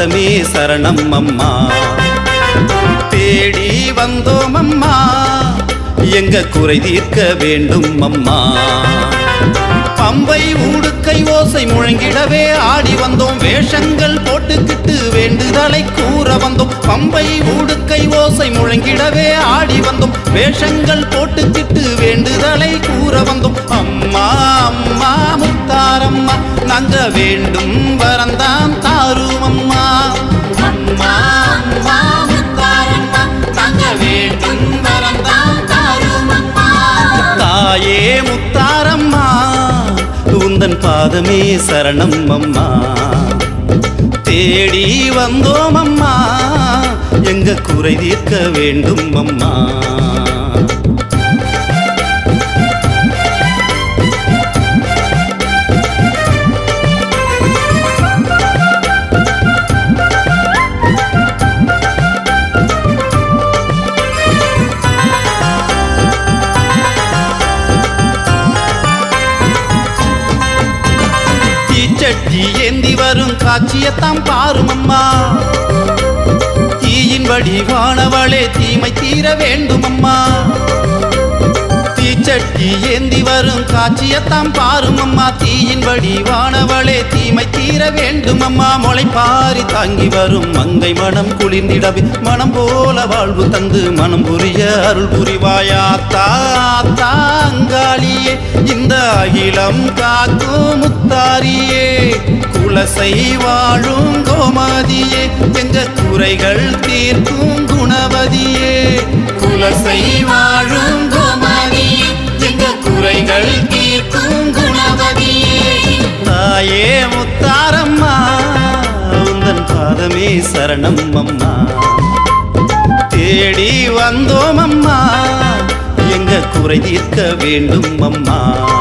பாதமே சரணம் அம்மா தேடி வந்தோம் அம்மா எங்க குறை தீர்க்க வேண்டும் அம்மா பம்பை ஊடுக்கை ஓசை முழங்கிடவே ஆடி வந்தோம் வேஷங்கள் போட்டுக்கிட்டு வேண்டுதலை கூற வந்தோம் பம்பை ஊடுக்கை ஓசை முழங்கிடவே ஆடி வந்தோம் வேஷங்கள் போட்டுக்கிட்டு வேண்டுதலை கூற வந்தோம் அம்மா அம்மா முத்தாரம்மா நாங்க வேண்டும் வரந்தான் தாரும் அம்மா அம்மா அம்மா முத்தாரம்மா நாங்க வேண்டும் வரந்தான் தாரும் அம்மா தாயே முத்தாரம்மா உந்தன் பாதமே சரணம் அம்மா தேடி வந்தோம் அம்மா எங்க குறை தீர்க்க வேண்டும் அம்மா தீச்சட்டி ஏந்தி வரும் காட்சியத்தாம் பாரும் அம்மா தீயின் வடிவானவளே தீமை தீர வேண்டும் அம்மா தீச்சட்டி ஏந்தி வரும் காட்சியத்தாம் பாரும் அம்மா தீயின் வடிவானவளே தீமை தீர வேண்டும் அம்மா முளைப்பாரி தாங்கி வரும் மங்கை மனம் குளிர்ந்திடவே மனம் போல வாழ்வு தந்து மனம் புரிய அருள் புரிவாயா தாங்காளியே இந்த அகிலம் காக்கும் முத்தாரியே குலசை வாழும் கோமதியே எங்க குறைகள் தீர்க்கும் குணவதியே குலசை வாழும் கோமதியே எங்க குறைகள் தீர்க்கும் குணவதியே தாயே முத்தாரம்மா உந்தன் பாதமே சரணம் அம்மா தேடி வந்தோம் அம்மா எங்க குறை தீர்க்க வேண்டும் அம்மா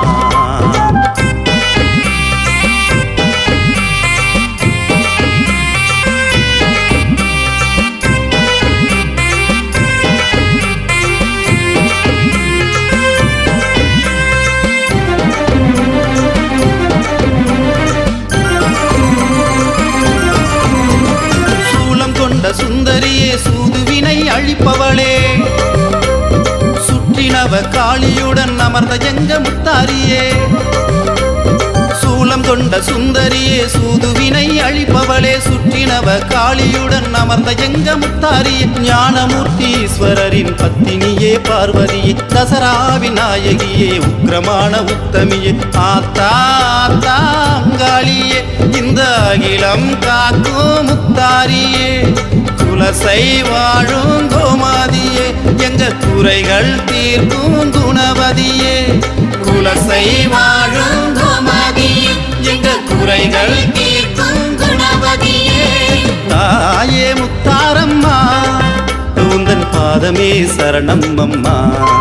சூலம் கொண்ட சுந்தரியே சூதுவினை அழிப்பவளே சுற்றினவ காளியுடன் அமர்ந்த எங்க முத்தாரியே சூலம் கொண்ட சுந்தரியே சூதுவினை அழிப்பவளே சுற்றினவ காளியுடன் அமர்ந்த எங்க முத்தாரியே ஞானமூர்த்தீஸ்வரரின் பத்தினியே பார்வதியே தசரா விநாயகியே உக்கிரமான உத்தமியே ஆத்தா ஆத்தா அங்காளியே இந்த அகிலம் காக்கும் முத்தாரியே குலசை வாழும் கோமாதியே எங்க குறைகள் தீர்க்கும் குணவதியே குலசை வாழும் கோமாதியே எங்க குறைகள் தீர்க்கும் குணவதியே தாயே முத்தாரம்மா உந்தன் பாதமே சரணம் அம்மா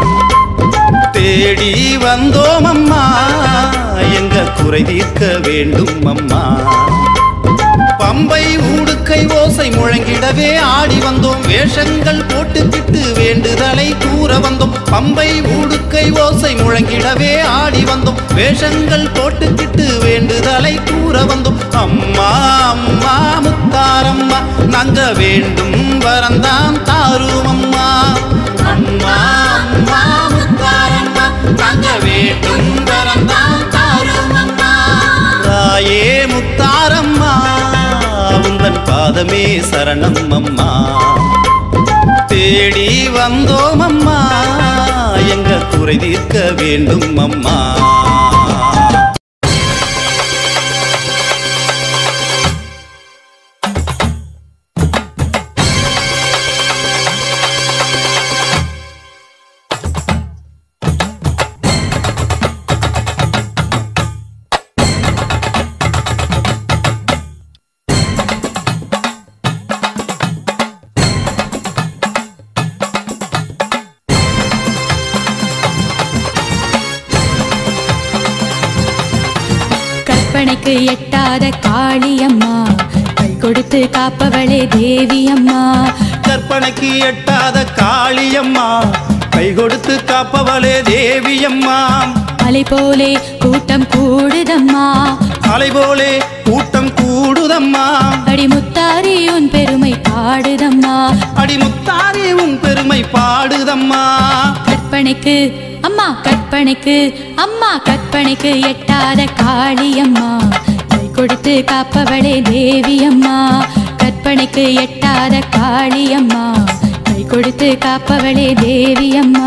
தேடி வந்தோம் அம்மா எங்க குறை தீர்க்க வேண்டும் அம்மா பம்பை ஊடுக்கை ஓசை முழங்கிடவே ஆடி வந்தோம் வேஷங்கள் போட்டுக்கிட்டு வேண்டுதலை கூற வந்தோம் பம்பை ஊடுக்கை ஓசை முழங்கிடவே ஆடி வந்தோம் வேஷங்கள் போட்டுக்கிட்டு வேண்டுதலை கூற வந்தோம் அம்மா அம்மா முத்தாரம்மா நாங்க வேண்டும் வரந்தான் தாரும் அம்மா அம்மா அம்மா முத்தாரம்மா நாங்க வேண்டும் வரந்தான் தாரும் அம்மா தாயே முத்தாரம்மா உந்தன் பாதமே சரணம் அம்மா தேடி வந்தோம் அம்மா எங்க குறை தீர்க்க வேண்டும் அம்மா கற்பனைக்கு எட்டாத காளியம்மா கை கொடுத்து காப்பவளே தேவி அம்மா கற்பனைக்கு எட்டாத காளியம்மா கை கொடுத்து காப்பவளே தேவியம்மா அலை போலே கூட்டம் கூடுதம்மா அலை போலே கூட்டம் கூடுதம்மா அடி முத்தாரி உன் பெருமை பாடுதம்மா அடி முத்தாரி உன் பெருமை பாடுதம்மா கற்பனைக்கு அம்மா கற்பனைக்கு அம்மா கற்பனைக்கு எட்டாத காளியம்மா கை கொடுத்து காப்பவளே தேவி அம்மா கற்பனைக்கு எட்டாத காளியம்மா கை கொடுத்து காப்பவளே தேவி அம்மா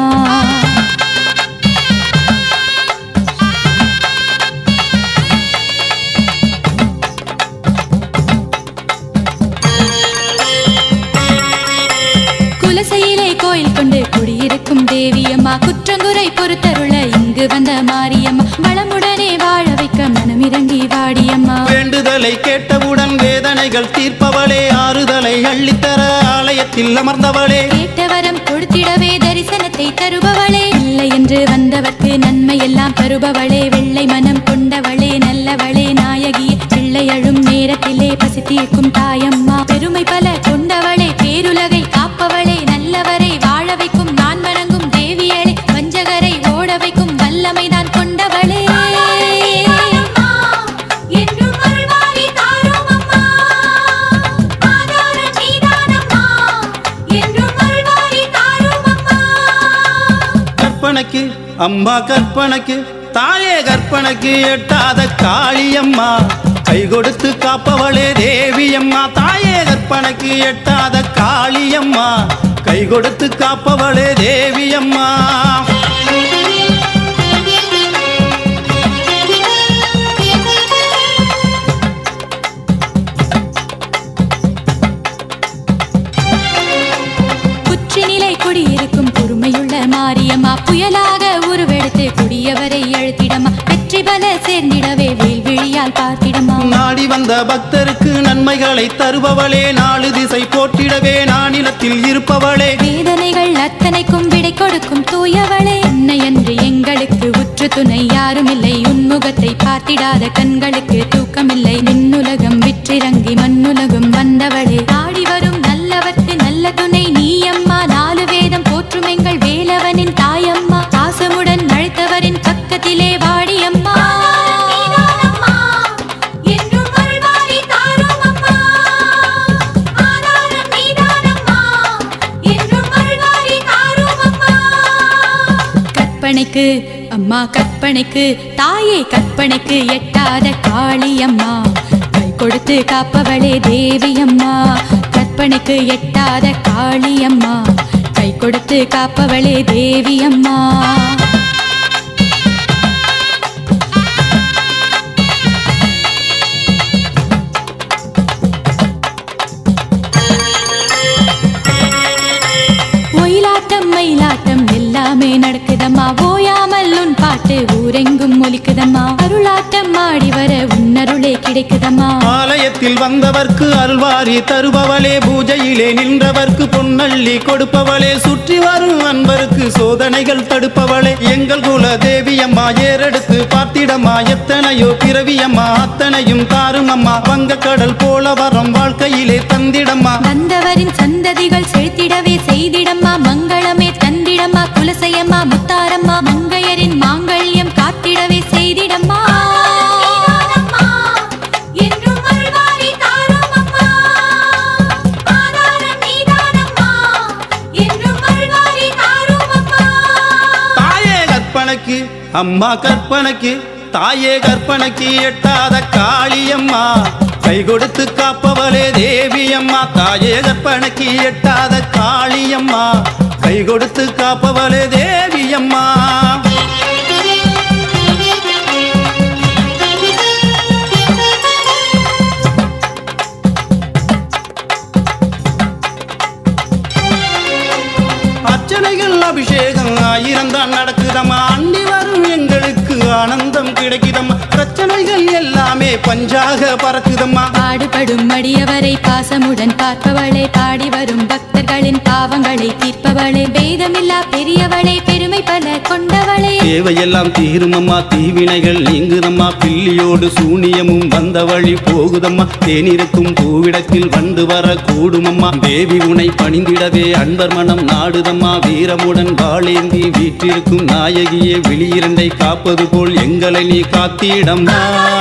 குலசையிலே கோயில் கொண்டு குடியிருக்கும் தேவியம்மா குற்றங்குறை பொறுத்தருள இங்கு வந்த மாரியம்மா வளமுடனே வாழ வைக்க மனமிறங்கி வாடியம்மா வேண்டுதலை கேட்டவுடன் வேதனைகள் தீர்ப்பவளே ஆறுதலை அள்ளித்தர ஆலயத்தில் அமர்ந்தவளே கேட்ட வரம் கொடுத்திடவே தரிசனத்தை தருபவளே இல்லை என்று வந்தவர்க்கு நன்மை எல்லாம் தருபவளே வெள்ளை மனம் கொண்டவளே நல்லவளே நாயகியே பிள்ளை அழும் நேரத்திலே பசி தீர்க்கும் தாயம்மா பெருமை பல கொண்டவளே பேருலகை காப்பவளே நல்லவரை வாழ வைக்கும் நான் வணங்கும் தேவியளே வஞ்சகரை ஓட வைக்கும் வல்லமை நான் கொண்டவளே என்றும் அருள்வாரி தாரும் அம்மா ஆதாரம் நீதானம்மா என்றும் அருள்வாரி தாரும் அம்மா கற்பனைக்கு அம்மா கற்பனைக்கு தாயே கற்பனைக்கு எட்டாத காளியம்மா கை கொடுத்து காப்பவளே தேவியம்மா தாயே கற்பனைக்கு எட்டாத காளியம்மா கை கொடுத்து காப்பவளே தேவியம்மா புற்றி நிலை குடியிருக்கும் பொறுமையுள்ள மாரியம்மா புயலாக உருவெடுத்து குடியவரை அழுத்திடமா வெற்றி பல சேர்ந்திடவே வேல்விழியால் பார்த்திடமா நாடி வந்த பக்தருக்கு நன்மைகளை தருபவளே நாலு திசை போற்றிடவே நானிலத்தில் இருப்பவளே வேதனைகள் அத்தனைக்கும் விடை கொடுக்கும் தூயவளே உன்னை என்று எங்களுக்கு உற்று துணை யாரும் இல்லை உன்முகத்தை பார்த்திடாத கண்களுக்கு தூக்கமில்லை விண்ணுலகம் விற்றிறங்கி மண்ணுலகம் வந்தவளே ஆடி வரும் நல்லவர்க்கு நல்ல துணை நீ அம்மா நாலு வேதம் போற்றும் எங்கள் வேலவனின் தாயம்மா பாசமுடன் அழைத்தவரின் பக்கத்திலே வாடியம்மா என்றும் அருள்வாரி தாரும் அம்மா ஆதாரம் நீதானம்மா என்றும் அருள்வாரி தாரும் அம்மா கற்பனைக்கு அம்மா கற்பனைக்கு தாயே கற்பனைக்கு எட்டாத காளி அம்மா கை கொடுத்து காப்பவளே தேவி அம்மா கற்பனைக்கு எட்டாத காளி அம்மா கை கொடுத்து காப்பவளே தேவி அம்மா ஒயிலாட்டம் மயிலாட்டம் எல்லாமே நடக்குதம்மா ஓயாமல் உன் பாட்டு ஊரெங்கும் ஒலிக்குதம்மா அருளாட்டம் ஆடி வர உன்னருளே கிடைக்குதம்மா ஆலயத்தில் வந்தவர்க்கு அல்வாரி தருபவளே பூஜையிலே நின்றவர்க்கு பொன்னள்ளி கொடுப்பவளே சுற்றி வரும் அன்பருக்கு சோதனைகள் தடுப்பவளே எங்கள் குல தேவியம்மா ஏறெடுத்து பார்த்திடம்மா எத்தனையோ பிறவியம்மா அத்தனையும் தாருமம்மா வங்க கடல் போல வரம் வாழ்க்கையிலே தந்திடம்மா வந்தவரின் சந்ததிகள் செழித்திடவே செய்திடம்மா மங்களமே தந்திடம்மா குலசையம்மா முத்தாரம்மா மங்கையரின் மாங்கல்யம் காத்திடவே செய்திடம்மா என்றும் அருள்வாரி தாரும் அம்மா ஆதாரம் நீதானம்மா என்றும் அருள்வாரி தாரும் அம்மா தாயே கற்பனைக்கு அம்மா கற்பனைக்கு தாயே கற்பனைக்கு எட்டாத காளியம்மா கை கொடுத்து காப்பவளே தேவியம்மா தாயே கற்பனைக்கு எட்டாத காளியம்மா கை கொடுத்து காப்பவளே தேவியம்மா அர்ச்சனைகள் அபிஷேகம் ஆயிரம் தான் நடக்குதம்மா அண்டி வரும் எங்களுக்கு ஆனந்தம் கிடைக்குதம்மா பிரச்சனைகள் எல்லாமே பஞ்சாக பறக்குதம்மா பாடுபடும் அடியவரை பாசமுடன் பார்ப்பவளே பாடி வரும் பக்தர்களின் பாவங்களை தீர்ப்பவளே பேதமில்லா பெரியவளே பெருமை பல கொண்டவளே தேவையெல்லாம் தீருமம்மா தீவினைகள் நீங்குதம்மா பில்லியோடு சூனியமும் வந்த வழி போகுதம்மா தேனிருக்கும் பூவிடத்தில் வந்து வர கூடுமம்மா தேவி உனை பணிந்திடவே அன்பர் மனம் நாடுதம்மா வீரமுடன் வாழேந்தி வீற்றிருக்கும் நாயகியே வெளியிரண்டை காப்பது போல் எங்களை நீ காத்திடம்மா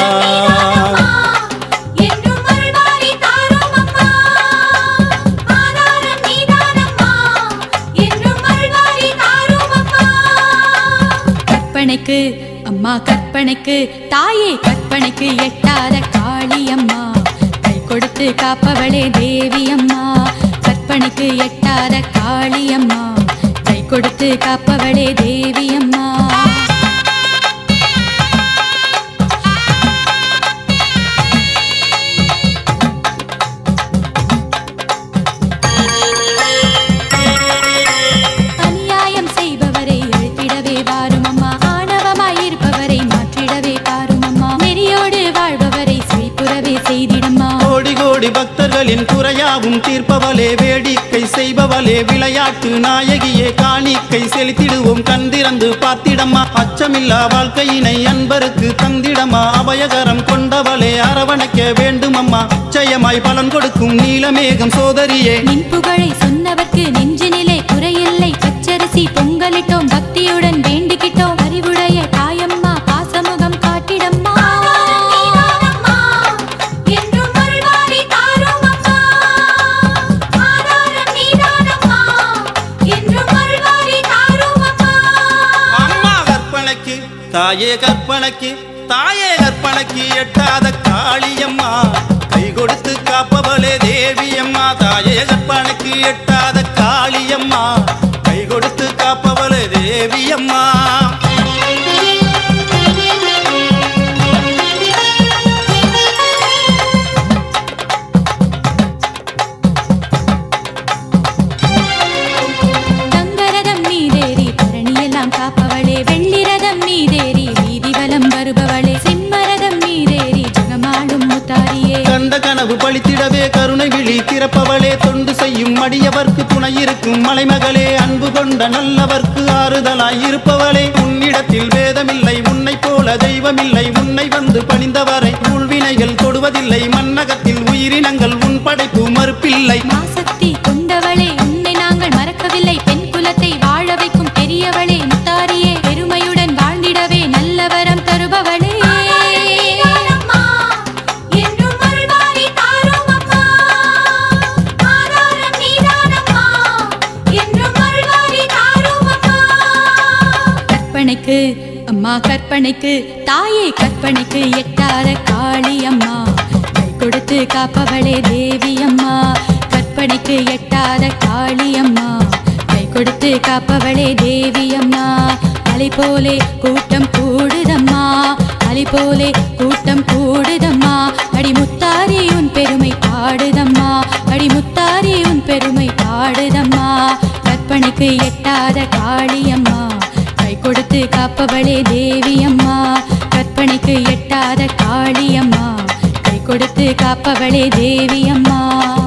என்றும் அருள்வாரி தாரும் அம்மா ஆதாரம் நீதானம்மா என்றும் அருள்வாரி தாரும் அம்மா கற்பனைக்கு அம்மா கற்பனைக்கு தாயே கற்பனைக்கு எட்டாத காளி அம்மா கை கொடுத்து காப்பவளே தேவி அம்மா கற்பனைக்கு எட்டாத காளி அம்மா கை கொடுத்து காப்பவளே தேவி அம்மா அநியாயம் செய்பவரை எழுத்திடவே வாரும் அம்மா ஆணவமாயிருப்பவரை மாற்றிடவே பாரும் அம்மா நெறியோடு வாழ்பவரை செழிப்புறவே செய்திடம்மா கோடி கோடி பக்தர்களின் குறையாவும் தீர்ப்பவளே வேடிக்கை செய்பவளே விளையாட்டு நாயகியே காணிக்கை செலுத்திடுவோம் கந்திறந்து பார்த்திடம்மா அச்சமில்லா வாழ்க்கையினை அன்பருக்கு தந்திடமா அபயகரம் கொண்டவளே அரவணைக்க வேண்டுமம்மா ஜெயமாய் பலன் கொடுக்கும் நீலமேகம் சோதரியே நின் புகழை சொன்னவர்க்கு நெஞ்சினிலே குறையில்லை பச்சரிசி பொங்கலிட்டோம் பக்தியுடன் வேண்டிக்கிட்டோம் அறிவுடைய தாயம்மா பாசமுகம் காட்டிடம்மா என்றும் அருள்வாரி தாரும் அம்மா ஆதாரம் நீதானம்மா என்றும் அருள்வாரி தாரும் அம்மா அம்மா கற்பனைக்கு தாயே கற்பனைக்கு தாயே கற்பனைக்கு எட்டாத காளியம்மா கை கொடுத்து காப்பவளே தேவியம்மா தாயே கற்பனைக்கு எட்டாத காளியம்மா கை கொடுத்து காப்பவளே தேவியம்மா தங்கரதம் மீதேறி தரணியெல்லாம் காப்பவளே வெள்ளிரதம் மீதேறி வீதி வலம் வருபவளே சிம்மரதம் மீதேறி ஜெகமாடும் முத்தாரியே கண்ட கனவு பழித்திடவே கருணை விழி திறப்பவளே தொண்டு செய்யும் அடியவர்க்கு துணையிருக்கும் மலைமகளே அன்பு கொண்ட நல்லவர்க்கு ஆறுதலாய் இருப்பவளே உன்னிடத்தில் வேதமில்லை உன்னை போல தெய்வமில்லை உன்னை வந்து பணிந்தவரை உள்வினைகள் தொடுவதில்லை மன்னகத்தில் உயிரினங்கள் உன் படைப்பு மறுப்பில்லை மாசக்தி கொண்டவளே உன்னை நாங்கள் மறக்கவில்லை பெண் குலத்தை வாழ வைக்கும் பெரியவளே முத்தாரியே பெருமையுடன் வாழ்ந்திடவே நல்ல வரம் தருபவளே என்றும் அருள்வாரி தாரும் அம்மா ஆதாரம் நீதானம்மா என்றும் அருள்வாரி தாரும் அம்மா கற்பனைக்கு அம்மா கற்பனைக்கு தாயே கற்பனைக்கு எட்டாத காளி அம்மா கை கொடுத்து காப்பவளே தேவி அம்மா கற்பனைக்கு எட்டாத காளி அம்மா கை கொடுத்து காப்பவளே தேவி அம்மா அலை போலே கூட்டம் கூடுதம்மா அலை போலே கூட்டம் கூடுதம்மா அடி முத்தாரி உன் பெருமை பாடுதம்மா அடி முத்தாரி உன் பெருமை பாடுதம்மா கற்பனைக்கு எட்டாத காளியம்மா கை கொடுத்து காப்பவளே தேவி அம்மா கற்பனைக்கு எட்டாத காளியம்மா கை கொடுத்து காப்பவளே தேவி அம்மா